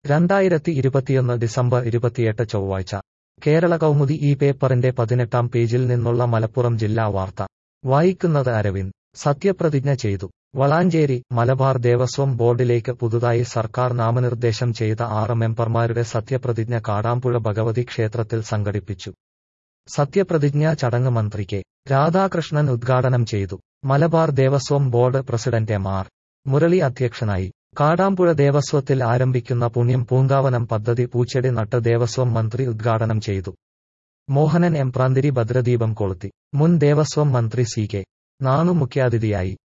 രണ്ടായിരത്തി ഇരുപത്തിയൊന്ന് ഡിസംബർ ഇരുപത്തിയെട്ട് ചൊവ്വാഴ്ച കേരള കൗമുദി ഈ പേപ്പറിന്റെ പതിനെട്ടാം പേജിൽ നിന്നുള്ള മലപ്പുറം ജില്ലാ വാർത്ത വായിക്കുന്നത് അരവിന്ദ് സത്യപ്രതിജ്ഞ ചെയ്തു വളാഞ്ചേരി മലബാർ ദേവസ്വം ബോർഡിലേക്ക് പുതുതായി സർക്കാർ നാമനിർദ്ദേശം ചെയ്ത ആറ് മെമ്പർമാരുടെ സത്യപ്രതിജ്ഞ കാടാമ്പുഴ ഭഗവതി ക്ഷേത്രത്തിൽ സംഘടിപ്പിച്ചു സത്യപ്രതിജ്ഞാ ചടങ്ങ് മന്ത്രി കെ രാധാകൃഷ്ണൻ ഉദ്ഘാടനം ചെയ്തു Malabar Devaswom board president M R Murali അധ്യക്ഷനായി കാടാമ്പുഴ ദേവസ്വത്തിൽ ആരംഭിക്കുന്ന പുണ്യം പൂങ്കാവനം പദ്ധതി പൂച്ചെടി നട്ട് ദേവസ്വം മന്ത്രി ഉദ്ഘാടനം ചെയ്തു മോഹനൻ എം പ്രാന്തിരി ഭദ്രദീപം കൊളുത്തി മുൻ ദേവസ്വം മന്ത്രി സി കെ നാണു മുഖ്യാതിഥിയായി